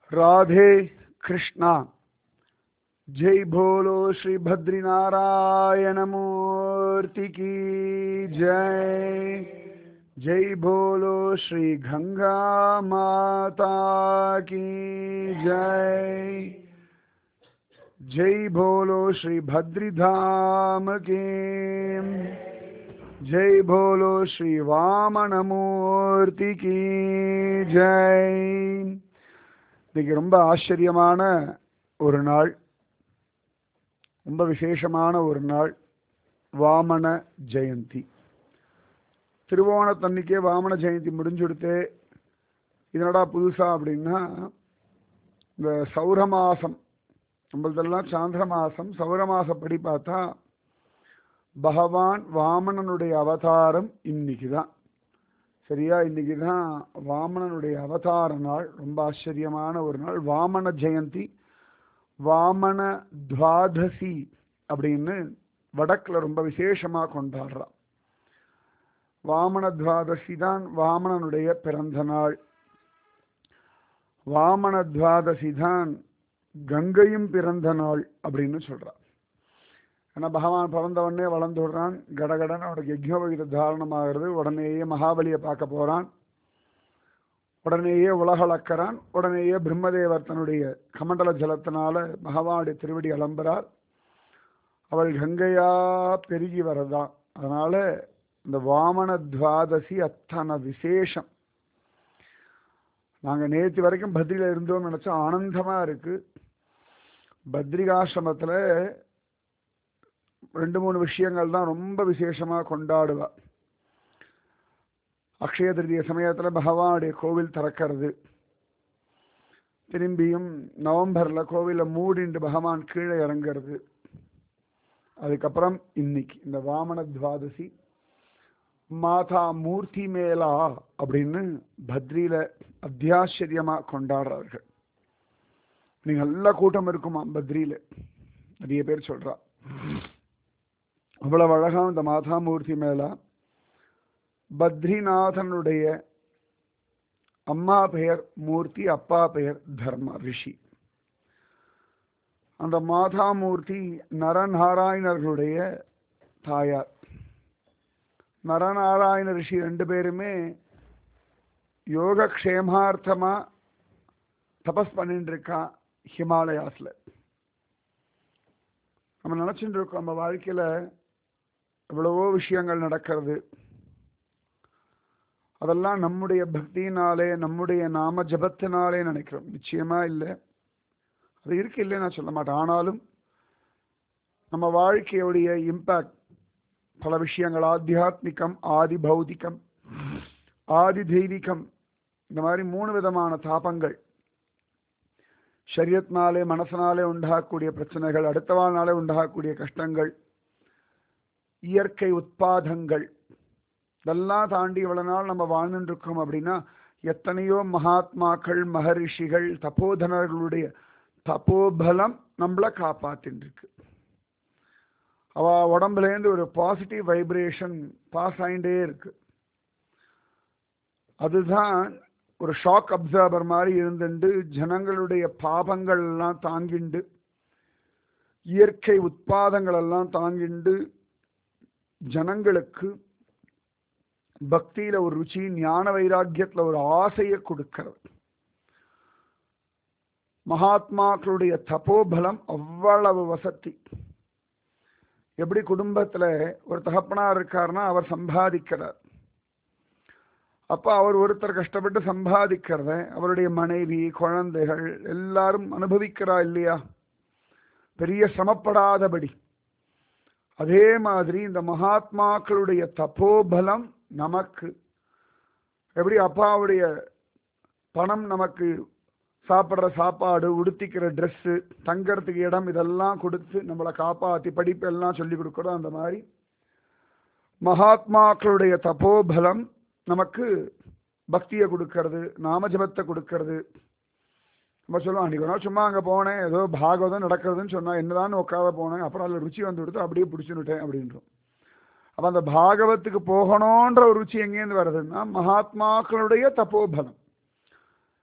राधे कृष्णा जय बोलो श्री बद्रीनारायण मूर्ति की जय जय बोलो श्री गंगा माता की जय जय बोलो श्री भद्रीधाम की जय बोलो श्री वामन मूर्ति की जय இன்னைக்கு ரொம்ப ஆச்சரியமான ஒரு நாள் ரொம்ப விசேஷமான ஒரு நாள் வாமன ஜெயந்தி திருவோணத்தன்னைக்கே வாமன ஜெயந்தி முடிஞ்சுடுத்து இதனடா புதுசா அப்படின்னா இந்த சௌர மாசம் நம்மளதெல்லாம் சாந்திர மாசம் சௌர மாசப்படி பார்த்தா பகவான் வாமனனுடைய அவதாரம் இன்னைக்கு தான் சரியா இன்னைக்கு தான் வாமனனுடைய அவதார நாள் ரொம்ப ஆச்சரியமான ஒரு நாள் வாமன ஜெயந்தி வாமன துவாதசி அப்படின்னு வடக்கில் ரொம்ப விசேஷமா கொண்டாடுறா வாமன துவாதசி தான் வாமனனுடைய பிறந்த நாள் வாமன துவாதசி தான் கங்கையும் பிறந்த நாள் அப்படின்னு சொல்றா ஏன்னா பகவான் பிறந்தவொடனே வளர்ந்து விடுறான் கடகடன் அவனுக்கு யஜ்யோபகித தாரணமாகிறது உடனேயே மகாபலியை பார்க்க போறான் உடனேயே உலகளக்கிறான் உடனேயே பிரம்மதேவர் தன்னுடைய கமண்டல ஜலத்தினால பகவானுடைய திருவடி அலம்புறார் அவள் கங்கையா பெருகி வரதான் அதனால இந்த வாமன துவாதசி அத்தனை விசேஷம் நாங்க நேற்று வரைக்கும் பத்ரியில இருந்தோம் நினைச்சா ஆனந்தமா இருக்கு பத்ரிகாசிரமத்துல ரெண்டு மூணு விஷயங்கள் தான் ரொம்ப விசேஷமா கொண்டாடுவா அக்ஷய திருதிய சமயத்துல பகவானுடைய கோவில் திறக்கிறது திரும்பியும் நவம்பர்ல கோவில மூடிண்டு பகவான் கீழே இறங்கிறது அதுக்கப்புறம் இன்னைக்கு இந்த வாமன துவாதசி மாதா மூர்த்தி மேலா அப்படின்னு பத்ரியில அத்தியாச்சரியமா கொண்டாடுறார்கள் நீங்க நல்ல கூட்டம் இருக்குமா பத்ரியில நிறைய பேர் சொல்றா அவ்வளவு அழகா இந்த மாதாமூர்த்தி மேல பத்ரிநாதனுடைய அம்மா பெயர் மூர்த்தி அப்பா பெயர் தர்ம ரிஷி அந்த மாதாமூர்த்தி நரநாராயணர்களுடைய தாயார் நரநாராயண ரிஷி ரெண்டு பேருமே யோகக்ஷேமார்த்தமா தபஸ் பண்ணிட்டு இருக்கா ஹிமாலயாஸ்ல நம்ம நினைச்சுட்டு இருக்கோம் நம்ம வாழ்க்கையில எவ்வளவோ விஷயங்கள் நடக்கிறது அதெல்லாம் நம்முடைய பக்தியினாலே நம்முடைய நாம ஜபத்தினாலே நினைக்கிறோம் நிச்சயமா இல்லை அது இருக்கு இல்லை நான் சொல்ல மாட்டேன் ஆனாலும் நம்ம வாழ்க்கையுடைய இம்பாக்ட் பல விஷயங்கள் ஆத்தியாத்மிகம் ஆதி பௌதிகம் ஆதி தெய்வீகம் இந்த மாதிரி மூணு விதமான தாபங்கள் சரியத்னாலே மனசனாலே உண்டாகக்கூடிய பிரச்சனைகள் அடுத்தவாழ்னாலே உண்டாகக்கூடிய கஷ்டங்கள் இயற்கை உட்பாதங்கள் இதெல்லாம் தாண்டி இவ்வளவு நாள் நம்ம வாழ்ந்துட்டு இருக்கோம் அப்படின்னா எத்தனையோ மகாத்மாக்கள் மகரிஷிகள் தபோதனர்களுடைய தபோபலம் நம்மளை காப்பாத்தின்னு இருக்கு அவ உடம்புலேருந்து ஒரு பாசிட்டிவ் வைப்ரேஷன் பாஸ் ஆகிட்டே இருக்கு அதுதான் ஒரு ஷாக் அப்சர்வர் மாதிரி இருந்துட்டு ஜனங்களுடைய பாபங்கள் எல்லாம் தாங்கிண்டு இயற்கை உட்பாதங்கள் எல்லாம் தாங்கிண்டு ஜனங்களுக்கு பக்தியில ஒரு ருச்சி ஞான வைராக்கியத்துல ஒரு ஆசையை கொடுக்கிறது மகாத்மாக்களுடைய தபோபலம் அவ்வளவு வசதி எப்படி குடும்பத்துல ஒரு தகப்பனார் இருக்காருன்னா அவர் சம்பாதிக்கிறார் அப்ப அவர் ஒருத்தர் கஷ்டப்பட்டு சம்பாதிக்கிறத அவருடைய மனைவி குழந்தைகள் எல்லாரும் அனுபவிக்கிறா இல்லையா பெரிய சிரமப்படாதபடி அதே மாதிரி இந்த மகாத்மாக்களுடைய தபோபலம் நமக்கு எப்படி அப்பாவுடைய பணம் நமக்கு சாப்பிட்ற சாப்பாடு உடுத்திக்கிற ட்ரெஸ்ஸு தங்கறதுக்கு இடம் இதெல்லாம் கொடுத்து நம்மளை காப்பாற்றி படிப்பு எல்லாம் சொல்லி கொடுக்குறோம் அந்த மாதிரி மகாத்மாக்களுடைய தபோபலம் நமக்கு பக்தியை கொடுக்கறது நாமஜபத்தை கொடுக்கறது நம்ம சொல்லுவோம் அன்றைக்கி ஒரு நாள் சும்மா அங்கே போனேன் ஏதோ பாகவதம் நடக்கிறதுன்னு சொன்னால் என்னதான் உட்காத போனேன் அப்புறம் அதில் ருச்சி வந்து கொடுத்து அப்படியே பிடிச்சுன்னுட்டேன் அப்படின்றோம் அப்போ அந்த பாகவத்துக்கு போகணுன்ற ஒரு ருச்சி எங்கேருந்து வருதுன்னா மகாத்மாக்களுடைய தப்போபலம்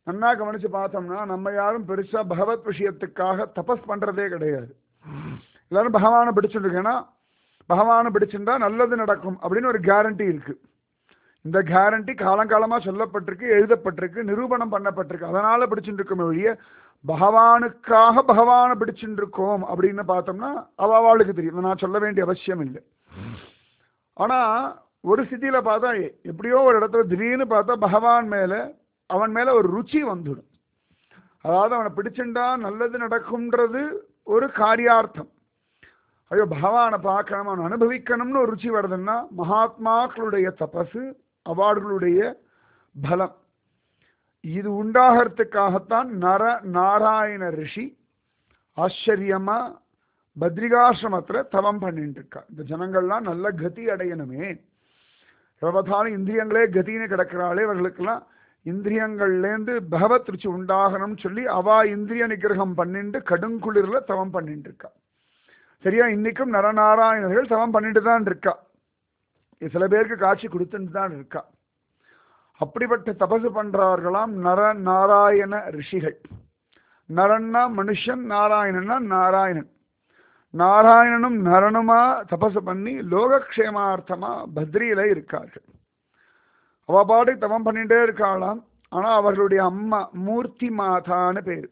நன்னா கவனிச்சு பார்த்தோம்னா நம்ம யாரும் பெருசா பகவத் விஷயத்துக்காக தபஸ் பண்றதே கிடையாது எல்லாரும் பகவானை பிடிச்சிருக்கேன்னா பகவானை பிடிச்சிருந்தா நல்லது நடக்கும் அப்படின்னு ஒரு கேரண்டி இருக்கு இந்த கேரண்டி காலங்காலமா சொல்லப்பட்டிருக்கு எழுதப்பட்டிருக்கு நிரூபணம் பண்ணப்பட்டிருக்கு அதனால பிடிச்சிட்டு இருக்கோமே ஒழிய பகவானுக்காக பகவானை பிடிச்சிட்டு இருக்கோம் அப்படின்னு பார்த்தோம்னா அவ அவளுக்கு தெரியும் நான் சொல்ல வேண்டிய அவசியம் இல்லை ஆனா ஒரு ஸ்திதியில பார்த்தா எப்படியோ ஒரு இடத்துல திடீர்னு பார்த்தா பகவான் மேல அவன் மேல ஒரு ருச்சி வந்துடும் அதாவது அவனை பிடிச்சிருந்தா நல்லது நடக்கும்ன்றது ஒரு காரியார்த்தம் ஐயோ பகவானை பார்க்கணும் அவன் அனுபவிக்கணும்னு ஒரு ருச்சி வருதுன்னா மகாத்மாக்களுடைய தபசு அவர்களுடைய பலம் இது உண்டாகிறதுக்காகத்தான் நர நாராயண ரிஷி ஆச்சரியமா பத்ரிகாசிரமத்துல தவம் பண்ணிட்டு இருக்கா இந்த ஜனங்கள்லாம் நல்ல கதி அடையணுமே எவ்வளவுதாலும் இந்திரியங்களே கதின்னு கிடக்கிறாளே இவர்களுக்கெல்லாம் இந்திரியங்கள்லேருந்து பகவத் ருச்சி உண்டாகணும்னு சொல்லி அவா இந்திரிய நிகிரகம் பண்ணிட்டு கடுங்குளிர்ல தவம் பண்ணிட்டு இருக்கா சரியா இன்னைக்கும் நரநாராயணர்கள் தவம் பண்ணிட்டு தான் இருக்கா சில பேருக்கு காட்சி கொடுத்துட்டு தான் இருக்கா அப்படிப்பட்ட தபசு பண்றார்களாம் நர நாராயண ரிஷிகள் நரன்னா மனுஷன் நாராயணன்னா நாராயணன் நாராயணனும் நரனுமா தபசு பண்ணி லோகக்ஷேமார்த்தமா பத்ரியில இருக்கார்கள் அவ பாட்டு தவம் பண்ணிட்டே இருக்காளாம் ஆனா அவர்களுடைய அம்மா மூர்த்தி மாதான்னு பேரு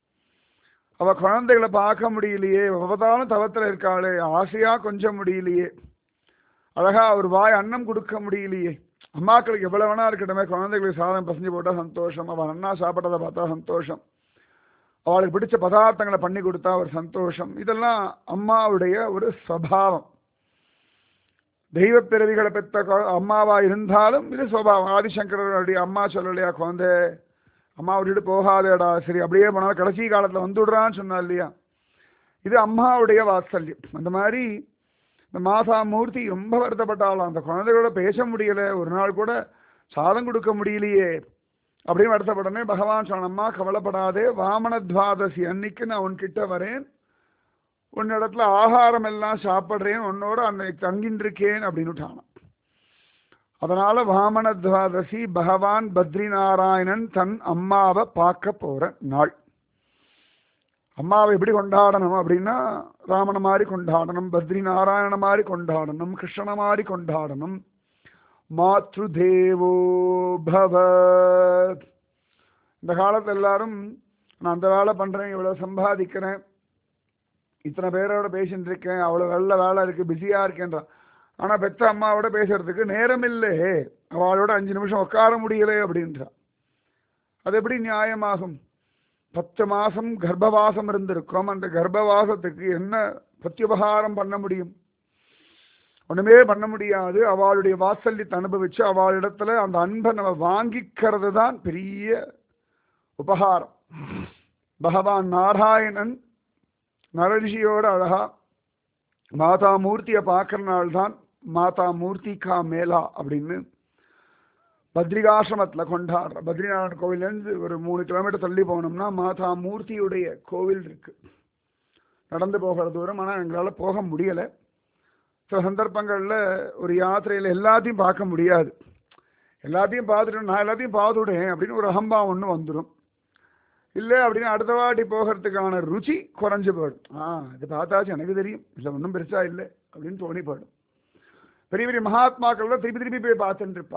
அவ குழந்தைகளை பார்க்க முடியலையே அவதாலும் தவத்துல இருக்காளே ஆசையா கொஞ்சம் முடியலையே அழகா ஒரு வாய் அன்னம் கொடுக்க முடியலையே அம்மாக்களுக்கு எவ்வளவு வேணா இருக்கட்டுமே குழந்தைகளுக்கு சாதம் பசஞ்சு போட்டா சந்தோஷம் அவன் அண்ணா சாப்பிட்டதை பார்த்தா சந்தோஷம் அவளுக்கு பிடிச்ச பதார்த்தங்களை பண்ணி கொடுத்தா ஒரு சந்தோஷம் இதெல்லாம் அம்மாவுடைய ஒரு ஸ்வபாவம் தெய்வ பிறவிகளை பெற்ற கொ- அம்மாவா இருந்தாலும் இது சுவாவம் ஆதிசங்கரனுடைய அம்மா சொல்லலையா குழந்தை அம்மா விட்டுட்டு போகாதேடா சரி அப்படியே போனாலும் கடைசி காலத்துல வந்துடுறான்னு சொன்னா இல்லையா இது அம்மாவுடைய வாத்சல்யம் அந்த மாதிரி இந்த மாதா மூர்த்தி ரொம்ப வருத்தப்பட்டாலும் அந்த குழந்தைகளோட பேச முடியல ஒரு நாள் கூட சாதம் கொடுக்க முடியலையே அப்படின்னு வருத்தப்படனே பகவான் சொன்னம்மா கவலைப்படாதே வாமன துவாதசி அன்னைக்கு நான் உன்கிட்ட வரேன் உன்னிடத்துல ஆகாரம் எல்லாம் சாப்பிட்றேன் உன்னோட அன்னைக்கு தங்கின்னு இருக்கேன் அப்படின்னு அதனால வாமன துவாதசி பகவான் பத்ரிநாராயணன் தன் அம்மாவை பார்க்க போற நாள் அம்மாவை எப்படி கொண்டாடணும் அப்படின்னா ராமனை மாதிரி கொண்டாடணும் பத்ரி நாராயண மாதிரி கொண்டாடணும் கிருஷ்ணனை மாதிரி கொண்டாடணும் மாத்ரு தேவோ பவ இந்த காலத்துல எல்லாரும் நான் அந்த வேலை பண்றேன் இவ்வளவு சம்பாதிக்கிறேன் இத்தனை பேரோட பேசிட்டு இருக்கேன் அவ்வளவு நல்ல வேலை இருக்கு பிஸியா இருக்கேன்றான் ஆனா பெத்த அம்மாவோட பேசுறதுக்கு நேரம் இல்லை அவளோட அஞ்சு நிமிஷம் உட்கார முடியல அப்படின்றான் அது எப்படி நியாயமாகும் பத்து மாசம் கர்ப்பவாசம் இருந்திருக்கிறோம் அந்த கர்ப்பவாசத்துக்கு என்ன பிரத்யுபகாரம் பண்ண முடியும் ஒண்ணுமே பண்ண முடியாது அவளுடைய வாத்சல்யத்தை அனுபவிச்சு அவளிடத்துல அந்த அன்பை நம்ம வாங்கிக்கிறது தான் பெரிய உபகாரம் பகவான் நாராயணன் நரரிஷியோட அழகா மாதா மூர்த்தியை பார்க்கறனால்தான் மாதா மூர்த்திகா மேலா அப்படின்னு பத்ரிகாசிரமத்தில் கொண்டாடுற பத்ரிநாராயண கோவிலேருந்து ஒரு மூணு கிலோமீட்டர் தள்ளி போனோம்னா மாதா மூர்த்தியுடைய கோவில் இருக்கு நடந்து போகிற தூரம் ஆனால் எங்களால் போக முடியலை சில சந்தர்ப்பங்களில் ஒரு யாத்திரையில் எல்லாத்தையும் பார்க்க முடியாது எல்லாத்தையும் பார்த்துட்டு நான் எல்லாத்தையும் பார்த்துவிடேன் அப்படின்னு ஒரு அகம்பாவம் ஒன்று வந்துடும் இல்லை அப்படின்னு அடுத்த வாட்டி போகிறதுக்கான ருச்சி குறைஞ்சு போயிடும் ஆ இது பார்த்தாச்சு எனக்கு தெரியும் இல்லை ஒன்றும் பெருசா இல்லை அப்படின்னு தோணி போயிடும் பெரிய பெரிய மகாத்மாக்கள்ல திருப்பி திருப்பி போய் பார்த்துட்டு இருப்பா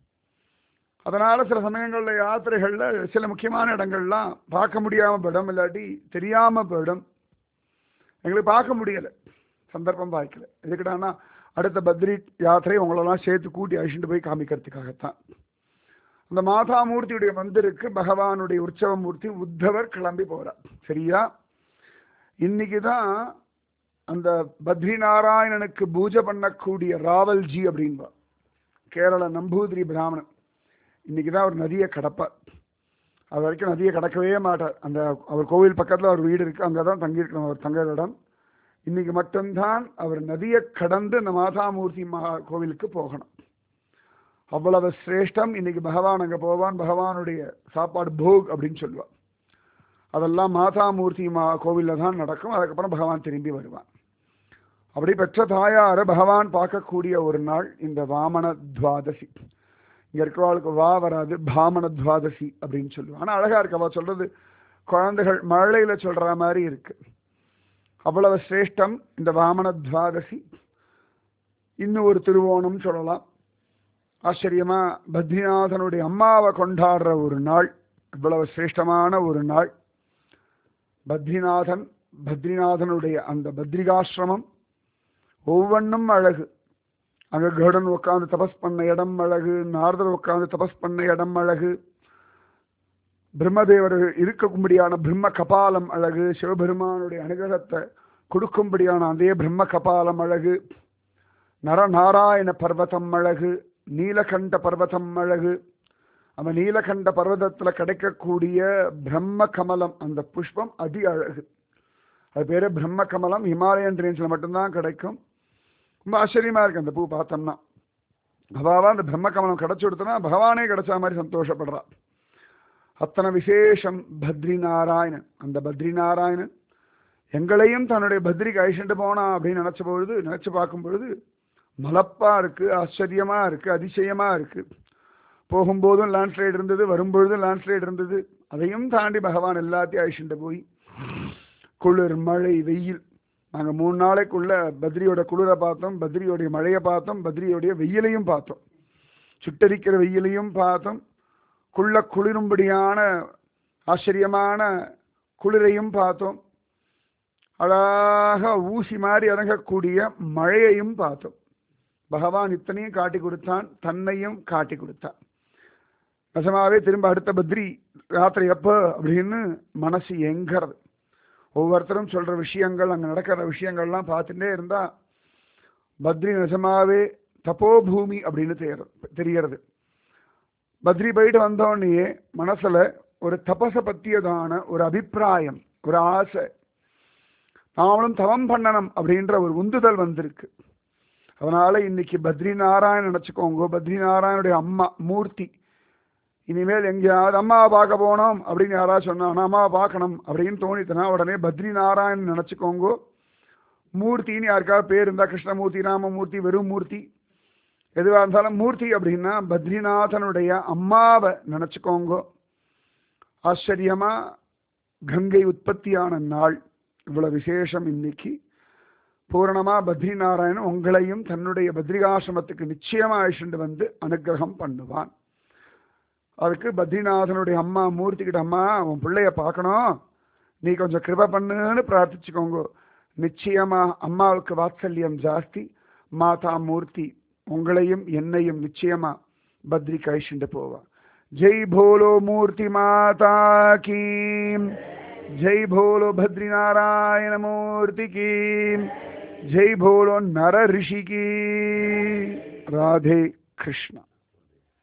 அதனால சில சமயங்கள்ல யாத்திரைகள்ல சில முக்கியமான இடங்கள்லாம் பார்க்க முடியாம போயிடும் இல்லாட்டி தெரியாம போயிடும் எங்களுக்கு பார்க்க முடியல சந்தர்ப்பம் பார்க்கல எதுக்கிட்டான்னா அடுத்த பத்ரி யாத்திரை உங்களெல்லாம் சேர்த்து கூட்டி அழிச்சுட்டு போய் காமிக்கிறதுக்காகத்தான் அந்த மாதா மூர்த்தியுடைய மந்திருக்கு பகவானுடைய உற்சவ மூர்த்தி உத்தவர் கிளம்பி போறார் சரியா இன்னைக்கு தான் அந்த பத்ரி நாராயணனுக்கு பூஜை பண்ணக்கூடிய ராவல்ஜி அப்படின்பா கேரள நம்பூதிரி பிராமணன் இன்னைக்கு தான் அவர் நதியை கடப்பார் அது வரைக்கும் நதியை கடக்கவே மாட்டார் அந்த அவர் கோவில் பக்கத்தில் அவர் வீடு இருக்கு அங்கே தான் தங்கியிருக்கணும் அவர் தங்குற இடம் இன்னைக்கு மட்டும்தான் அவர் நதியை கடந்து அந்த மாதாமூர்த்தி மகா கோவிலுக்கு போகணும் அவ்வளவு சிரேஷ்டம் இன்னைக்கு பகவான் அங்கே போவான் பகவானுடைய சாப்பாடு போக் அப்படின்னு சொல்லுவார் அதெல்லாம் மாதாமூர்த்தி மா கோவிலில் தான் நடக்கும் அதுக்கப்புறம் பகவான் திரும்பி வருவான் அப்படி பெற்ற தாயார பகவான் பார்க்கக்கூடிய ஒரு நாள் இந்த வாமன துவாதசி இங்க இருக்கிறவாளுக்கு வா வராது பாமன துவாதசி அப்படின்னு சொல்லுவாங்க ஆனா அழகா இருக்கு அவ சொல்றது குழந்தைகள் மழையில சொல்ற மாதிரி இருக்கு அவ்வளவு சிரேஷ்டம் இந்த வாமன துவாதசி இன்னும் ஒரு திருவோணம் சொல்லலாம் ஆச்சரியமா பத்ரிநாதனுடைய அம்மாவை கொண்டாடுற ஒரு நாள் இவ்வளவு சிரேஷ்டமான ஒரு நாள் பத்ரிநாதன் பத்ரிநாதனுடைய அந்த பத்ரிகாசிரமம் ஒவ்வொன்றும் அழகு அங்க கருடன் உட்காந்து தபஸ் பண்ண இடம் அழகு நாரதர் உட்காந்து தபஸ் பண்ண இடம் அழகு பிரம்மதேவர் இருக்கும்படியான பிரம்ம கபாலம் அழகு சிவபெருமானுடைய அனுகிரகத்தை கொடுக்கும்படியான அதே பிரம்ம கபாலம் அழகு நரநாராயண பர்வதம் அழகு நீலகண்ட பர்வதம் அழகு அந்த நீலகண்ட பர்வதத்துல கிடைக்கக்கூடிய பிரம்ம கமலம் அந்த புஷ்பம் அதி அழகு அது பேரு பிரம்ம கமலம் ஹிமாலயன் ரேஞ்சில் மட்டும்தான் கிடைக்கும் ரொம்ப ஆச்சரியமா இருக்கு அந்த பூ பார்த்தோம்னா அவாவா அந்த பிரம்ம கமலம் கிடைச்சு கொடுத்தனா பகவானே கிடைச்ச மாதிரி சந்தோஷப்படுறா அத்தனை விசேஷம் பத்ரி நாராயணன் அந்த பத்ரி நாராயணன் எங்களையும் தன்னுடைய பத்ரிக்கு அழிச்சுட்டு போனா அப்படின்னு நினைச்ச பொழுது நினைச்சு பார்க்கும் பொழுது மலப்பா இருக்கு ஆச்சரியமா இருக்கு அதிசயமா இருக்கு போகும்போதும் லேண்ட்ஸ்லைடு இருந்தது வரும்பொழுதும் லேண்ட்ஸ்லைடு இருந்தது அதையும் தாண்டி பகவான் எல்லாத்தையும் அழிச்சுட்டு போய் குளிர் மழை வெயில் நாங்கள் மூணு நாளைக்குள்ள பத்ரியோட குளிரை பார்த்தோம் பத்ரியோடைய மழையை பார்த்தோம் பத்ரியோடைய வெயிலையும் பார்த்தோம் சுட்டரிக்கிற வெயிலையும் பார்த்தோம் குள்ள குளிரும்படியான ஆச்சரியமான குளிரையும் பார்த்தோம் அழகாக ஊசி மாதிரி இறங்கக்கூடிய மழையையும் பார்த்தோம் பகவான் இத்தனையும் காட்டி கொடுத்தான் தன்னையும் காட்டி கொடுத்தான் நிஜமாவே திரும்ப அடுத்த பத்ரி ராத்திரி எப்போ அப்படின்னு மனசு எங்கிறது ஒவ்வொருத்தரும் சொல்ற விஷயங்கள் அங்கே நடக்கிற விஷயங்கள்லாம் பார்த்துட்டே இருந்தா பத்ரி நிஜமாவே தபோபூமி அப்படின்னு தெரியறது தெரியறது பத்ரி போயிட்டு வந்தோடனே மனசுல ஒரு தபச பத்தியதான ஒரு அபிப்பிராயம் ஒரு ஆசை நாமளும் தவம் பண்ணணும் அப்படின்ற ஒரு உந்துதல் வந்திருக்கு அதனால இன்னைக்கு பத்ரி நாராயண் நினைச்சுக்கோங்க பத்ரி நாராயணுடைய அம்மா மூர்த்தி இனிமேல் எங்கேயாவது அம்மாவை பார்க்க போனோம் அப்படின்னு யாராவது சொன்னாங்கன்னா அம்மாவை பார்க்கணும் அப்படின்னு தோணித்தனா உடனே பத்ரி நாராயண் நினச்சிக்கோங்கோ மூர்த்தின்னு யாருக்காவது பேர் இருந்தால் கிருஷ்ணமூர்த்தி ராமமூர்த்தி வெறும் மூர்த்தி எதுவாக இருந்தாலும் மூர்த்தி அப்படின்னா பத்ரிநாதனுடைய அம்மாவை நினச்சிக்கோங்கோ ஆச்சரியமா கங்கை உற்பத்தியான நாள் இவ்வளவு விசேஷம் இன்னைக்கு பூரணமா பத்ரி நாராயணன் உங்களையும் தன்னுடைய பத்ரிகாசிரமத்துக்கு நிச்சயமா அழிச்சுட்டு வந்து அனுகிரகம் பண்ணுவான் அதுக்கு பத்ரிநாதனுடைய அம்மா மூர்த்தி கிட்ட அம்மா உன் பிள்ளைய பார்க்கணும் நீ கொஞ்சம் கிருப பண்ணுன்னு பிரார்த்திச்சுக்கோங்க நிச்சயமா அம்மாவுக்கு வாத்சல்யம் ஜாஸ்தி மாதா மூர்த்தி உங்களையும் என்னையும் நிச்சயமா பத்ரி கழிச்சுட்டு போவா ஜெய் போலோ மூர்த்தி மாதா கீம் ஜெய் போலோ பத்ரி நாராயண மூர்த்தி கீம் ஜெய் போலோ நர ரிஷி கீ ராதே கிருஷ்ணா